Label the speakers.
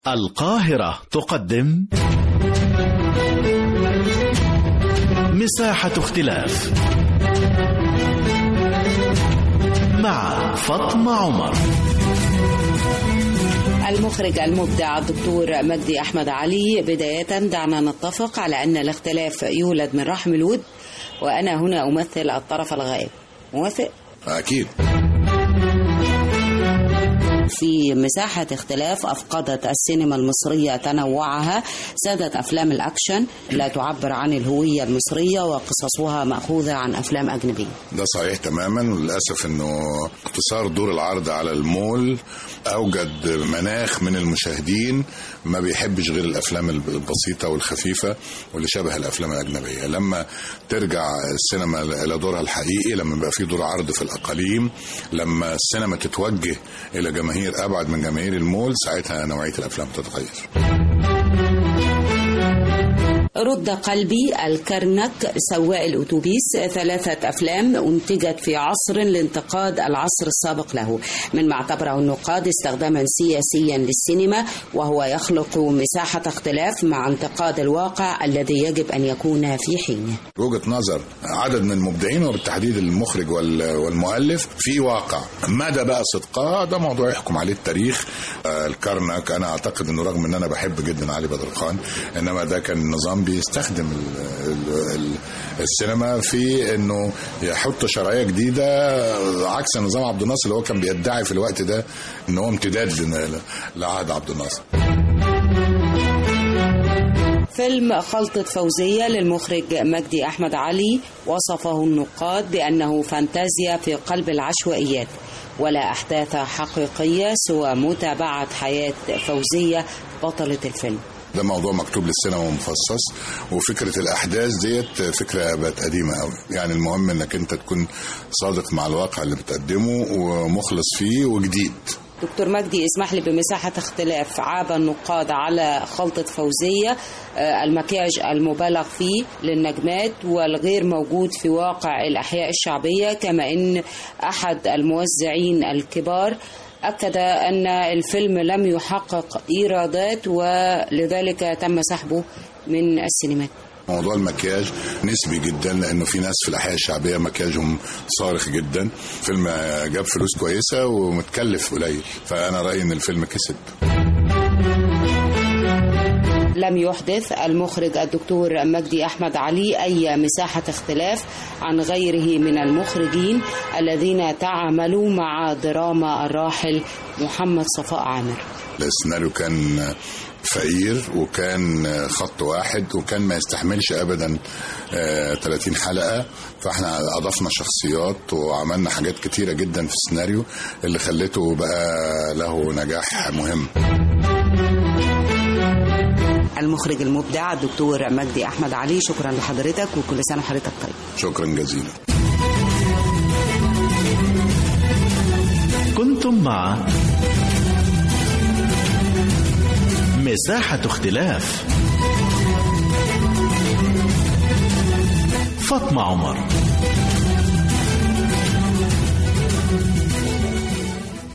Speaker 1: القاهرة تقدم مساحة اختلاف مع فاطمة عمر
Speaker 2: المخرج المبدع الدكتور مجدي أحمد علي بداية دعنا نتفق على أن الاختلاف يولد من رحم الود وأنا هنا أمثل الطرف الغائب موافق؟
Speaker 3: أكيد
Speaker 2: في مساحة اختلاف أفقدت السينما المصرية تنوعها سادت أفلام الأكشن لا تعبر عن الهوية المصرية وقصصها مأخوذة عن أفلام أجنبية
Speaker 3: ده صحيح تماما وللأسف أنه اقتصار دور العرض على المول أوجد مناخ من المشاهدين ما بيحبش غير الأفلام البسيطة والخفيفة واللي شبه الأفلام الأجنبية لما ترجع السينما إلى دورها الحقيقي لما يبقى في دور عرض في الأقاليم لما السينما تتوجه إلى جماهير أبعد من جماهير المول ساعتها نوعية الأفلام تتغير
Speaker 2: رد قلبي الكرنك سواق الأتوبيس ثلاثة أفلام أنتجت في عصر لانتقاد العصر السابق له من ما اعتبره النقاد استخداما سياسيا للسينما وهو يخلق مساحة اختلاف مع انتقاد الواقع الذي يجب أن يكون في حينه
Speaker 3: وجهة نظر عدد من المبدعين وبالتحديد المخرج والمؤلف في واقع مدى بقى صدقها ده موضوع يحكم عليه التاريخ الكرنك أنا أعتقد أنه رغم أن أنا بحب جدا علي بدر خان إنما ده كان نظام بيستخدم ال ال السينما في انه يحط شرعيه جديده عكس نظام عبد الناصر اللي هو كان بيدعي في الوقت ده ان هو امتداد لعهد عبد الناصر
Speaker 2: فيلم خلطة فوزية للمخرج مجدي أحمد علي وصفه النقاد بأنه فانتازيا في قلب العشوائيات ولا أحداث حقيقية سوى متابعة حياة فوزية بطلة الفيلم
Speaker 3: ده موضوع مكتوب للسينما ومفصص وفكره الاحداث ديت فكره بقت قديمه قوي يعني المهم انك انت تكون صادق مع الواقع اللي بتقدمه ومخلص فيه وجديد
Speaker 2: دكتور مجدي اسمح لي بمساحة اختلاف عاب النقاد على خلطة فوزية المكياج المبالغ فيه للنجمات والغير موجود في واقع الأحياء الشعبية كما أن أحد الموزعين الكبار أكد أن الفيلم لم يحقق إيرادات ولذلك تم سحبه من السينمات
Speaker 3: موضوع المكياج نسبي جدا لانه في ناس في الاحياء الشعبيه مكياجهم صارخ جدا فيلم جاب فلوس كويسه ومتكلف قليل فانا رايي ان الفيلم كسب
Speaker 2: لم يحدث المخرج الدكتور مجدي احمد علي اي مساحه اختلاف عن غيره من المخرجين الذين تعاملوا مع دراما الراحل محمد صفاء عامر
Speaker 3: السيناريو كان فقير وكان خط واحد وكان ما يستحملش ابدا 30 حلقه فاحنا اضفنا شخصيات وعملنا حاجات كتيره جدا في السيناريو اللي خلته بقى له نجاح مهم
Speaker 2: المخرج المبدع الدكتور مجدي احمد علي شكرا لحضرتك وكل سنه وحضرتك طيب
Speaker 3: شكرا جزيلا
Speaker 1: كنتم مع مساحة اختلاف فاطمة عمر